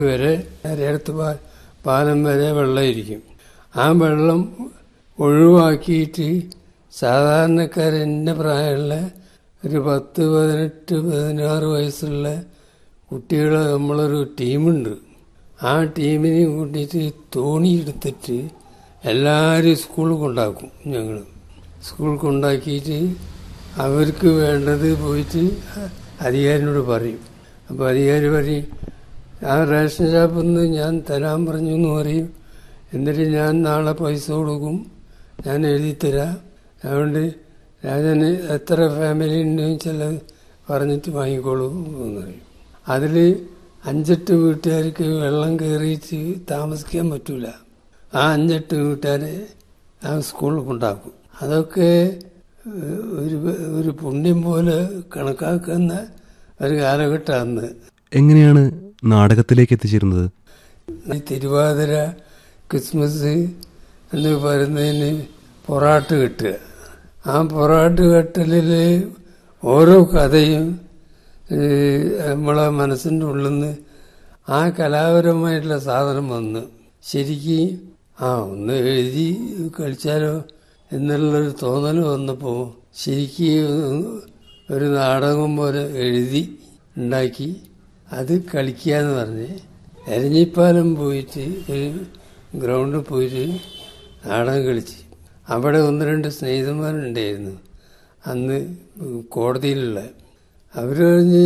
വരെ നേരത്ത് പാലം വരെ വെള്ളമായിരിക്കും ആ വെള്ളം ഒഴിവാക്കിയിട്ട് സാധാരണക്കാർ എൻ്റെ പ്രായമുള്ള ഒരു പത്ത് പതിനെട്ട് പതിനാറ് വയസ്സുള്ള കുട്ടികൾ നമ്മളൊരു ടീമുണ്ട് ആ ടീമിനെ കൂട്ടിയിട്ട് തോണി എടുത്തിട്ട് എല്ലാവരും സ്കൂളിൽ കൊണ്ടാക്കും ഞങ്ങൾ സ്കൂളിൽ കൊണ്ടാക്കിയിട്ട് അവർക്ക് വേണ്ടത് പോയിട്ട് അധികാരിനോട് പറയും അപ്പോൾ അധികാരി പറയും ആ റേഷൻ ഷാപ്പിൽ നിന്ന് ഞാൻ തരാൻ പറഞ്ഞു എന്ന് പറയും എന്നിട്ട് ഞാൻ നാളെ പൈസ കൊടുക്കും ഞാൻ എഴുതി തരാം അതുകൊണ്ട് രാജന് എത്ര ഫാമിലി ഉണ്ടെന്ന് ചില പറഞ്ഞിട്ട് വാങ്ങിക്കോളൂ എന്ന് പറയും അതിൽ അഞ്ചെട്ട് വീട്ടുകാർക്ക് വെള്ളം കയറിയിട്ട് താമസിക്കാൻ പറ്റൂല ആ അഞ്ചെട്ട് വീട്ടുകാരെ ആ സ്കൂളിൽ കൊണ്ടാക്കും അതൊക്കെ ഒരു ഒരു പുണ്യം പോലെ കണക്കാക്കുന്ന ഒരു കാലഘട്ടം അന്ന് എങ്ങനെയാണ് നാടകത്തിലേക്ക് എത്തിച്ചേരുന്നത് ഈ തിരുവാതിര ക്രിസ്മസ് എന്ന് പറയുന്നതിന് പൊറാട്ട് കെട്ടുക ആ പൊറാട്ട് കെട്ടലിൽ ഓരോ കഥയും നമ്മളെ മനസ്സിൻ്റെ ഉള്ളിൽ നിന്ന് ആ കലാപരമായിട്ടുള്ള സാധനം വന്ന് ശരിക്കും ആ ഒന്ന് എഴുതി കളിച്ചാലോ എന്നുള്ളൊരു തോന്നൽ വന്നപ്പോൾ ശരിക്കും ഒരു നാടകം പോലെ എഴുതി ഉണ്ടാക്കി അത് കളിക്കുക എന്ന് പറഞ്ഞ് എരഞ്ഞിപ്പാലം പോയിട്ട് ഒരു ഗ്രൗണ്ടിൽ പോയിട്ട് നാടകം കളിച്ച് അവിടെ ഒന്ന് രണ്ട് സ്നേഹിതന്മാരുണ്ടായിരുന്നു അന്ന് കോടതിയിലുള്ള അവർ പറഞ്ഞ്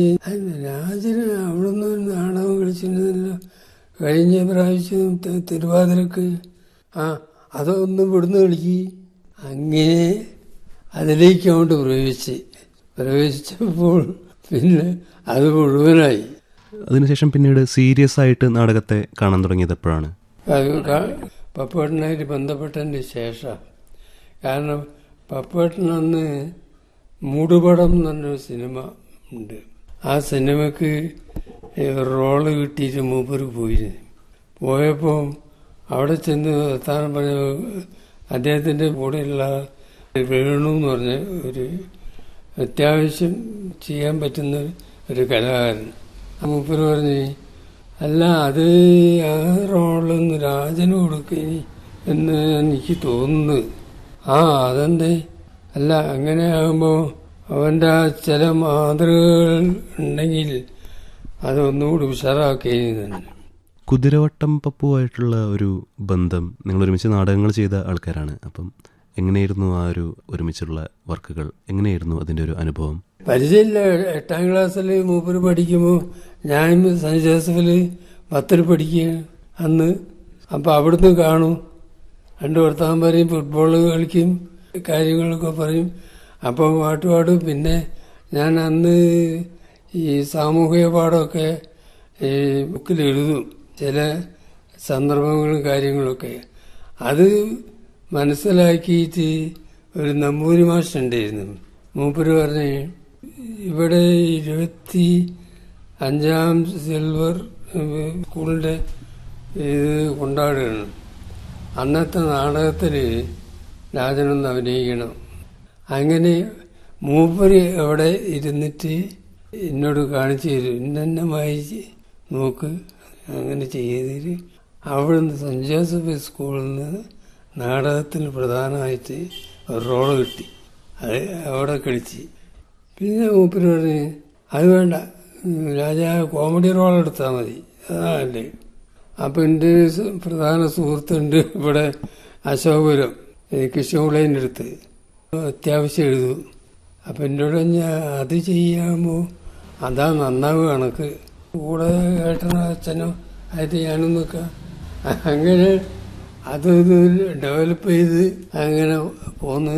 രാജന് അവിടെ നിന്ന് ഒരു നാടകം കളിച്ചിരുന്നല്ലോ കഴിഞ്ഞ പ്രാവശ്യം തിരുവാതിരക്ക് ആ അതൊന്നും ഇവിടുന്ന് കളിക്കി അങ്ങനെ അതിലേക്ക് അങ്ങോട്ട് പ്രവേശിച്ച് പ്രവേശിച്ചപ്പോൾ പിന്നെ അത് മുഴുവനായി അതിനുശേഷം പിന്നീട് സീരിയസ് ആയിട്ട് നാടകത്തെ കാണാൻ തുടങ്ങിയത് എപ്പോഴാണ് പപ്പേട്ടനായിട്ട് ബന്ധപ്പെട്ടതിന് ശേഷം കാരണം പപ്പേട്ടൻ അന്ന് മൂടുപടം എന്ന് പറഞ്ഞൊരു സിനിമ ഉണ്ട് ആ സിനിമക്ക് റോള് കിട്ടിയിട്ട് മൂപ്പര് പോയിരുന്നു പോയപ്പോൾ അവിടെ ചെന്ന് വർത്താനം പറഞ്ഞ അദ്ദേഹത്തിൻ്റെ കൂടെയുള്ള വേണു എന്ന് പറഞ്ഞ ഒരു അത്യാവശ്യം ചെയ്യാൻ പറ്റുന്ന ഒരു കലാകാരൻ മൂപ്പര് പറഞ്ഞ് അല്ല അത് ആ റോളൊന്ന് രാജന് കൊടുക്കനി എന്ന് എനിക്ക് തോന്നുന്നു ആ അതെന്തേ അല്ല അങ്ങനെ ആകുമ്പോൾ അവൻ്റെ ആ ചില മാതൃകകൾ ഉണ്ടെങ്കിൽ അതൊന്നുകൂടി ഉഷാറാക്കേനി തന്നെ കുതിരവട്ടം പപ്പുമായിട്ടുള്ള ഒരു ബന്ധം നിങ്ങൾ ഒരുമിച്ച് നാടകങ്ങൾ ചെയ്ത ആൾക്കാരാണ് അപ്പം എങ്ങനെയായിരുന്നു ആ ഒരു ഒരുമിച്ചുള്ള വർക്കുകൾ എങ്ങനെയായിരുന്നു അതിൻ്റെ ഒരു അനുഭവം പരിചയമില്ല എട്ടാം ക്ലാസ്സിൽ മൂപ്പര് പഠിക്കുമ്പോൾ ഞാൻ സെന്റ് ജോസഫിൽ പത്തിൽ പഠിക്കുക അന്ന് അപ്പം അവിടുന്ന് കാണും രണ്ട് വർത്താനം പറയും ഫുട്ബോൾ കളിക്കും കാര്യങ്ങളൊക്കെ പറയും അപ്പോൾ പാട്ട് പാടും പിന്നെ ഞാൻ അന്ന് ഈ സാമൂഹിക പാഠമൊക്കെ ഈ ബുക്കിൽ എഴുതും ചില സന്ദർഭങ്ങളും കാര്യങ്ങളൊക്കെ അത് മനസ്സിലാക്കിയിട്ട് ഒരു നമ്പൂരി മാഷുണ്ടായിരുന്നു മൂപ്പര് പറഞ്ഞ് ഇവിടെ ഇരുപത്തി അഞ്ചാം സിൽവർ സ്കൂളിൻ്റെ ഇത് കൊണ്ടാടുകയാണ് അന്നത്തെ നാടകത്തിൽ രാജനൊന്ന് അഭിനയിക്കണം അങ്ങനെ മൂപ്പര് അവിടെ ഇരുന്നിട്ട് എന്നോട് കാണിച്ചു തരും ഇന്നെ വായിച്ച് നോക്ക് അങ്ങനെ ചെയ്തിട്ട് അവിടുന്ന് സെൻറ് ജോസഫ് സ്കൂളിൽ നിന്ന് നാടകത്തിന് പ്രധാനമായിട്ട് ഒരു റോള് കിട്ടി അത് അവിടെ കളിച്ച് പിന്നെ മൂപ്പര് പറഞ്ഞ് അത് വേണ്ട രാജാ കോമഡി റോൾ എടുത്താൽ മതി അതല്ലേ അപ്പം എൻ്റെ പ്രധാന സുഹൃത്തുണ്ട് ഇവിടെ അശോകപുരം കൃഷ്ണപിള്ളേൻ്റെ അടുത്ത് അത്യാവശ്യം എഴുതും അപ്പം എന്നോട് ഞാൻ അത് ചെയ്യാമോ അതാ നന്നാവുക കണക്ക് കൂടെ ഏട്ടനോ അച്ഛനോ ആയിട്ട് ഞാനും നിൽക്കാം അങ്ങനെ അത് ഡെവലപ്പ് ചെയ്ത് അങ്ങനെ പോന്ന്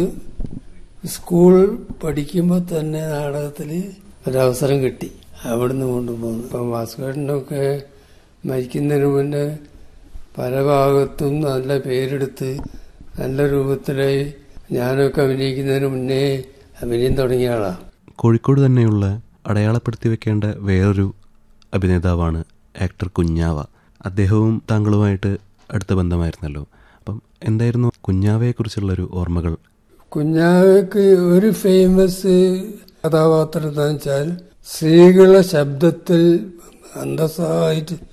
സ്കൂൾ പഠിക്കുമ്പോൾ തന്നെ നാടകത്തിൽ ഒരവസരം കിട്ടി അവിടുന്ന് കൊണ്ടുപോകുന്നു ഇപ്പം ഭാസ്കരനൊക്കെ മരിക്കുന്നതിന് മുന്നേ പല ഭാഗത്തും നല്ല പേരെടുത്ത് നല്ല രൂപത്തിലായി ഞാനൊക്കെ അഭിനയിക്കുന്നതിന് മുന്നേ അഭിനയം തുടങ്ങിയ ആളാണ് കോഴിക്കോട് തന്നെയുള്ള അടയാളപ്പെടുത്തി വെക്കേണ്ട വേറൊരു അഭിനേതാവാണ് ആക്ടർ കുഞ്ഞാവ അദ്ദേഹവും താങ്കളുമായിട്ട് അടുത്ത ബന്ധമായിരുന്നല്ലോ അപ്പം എന്തായിരുന്നു കുഞ്ഞാവയെക്കുറിച്ചുള്ളൊരു ഓർമ്മകൾ കുഞ്ഞാവയ്ക്ക് ഒരു ഫേമസ് കഥാപാത്രം എന്താണെന്ന് വെച്ചാൽ സ്ത്രീകളുടെ ശബ്ദത്തിൽ അന്തസ്സായിട്ട്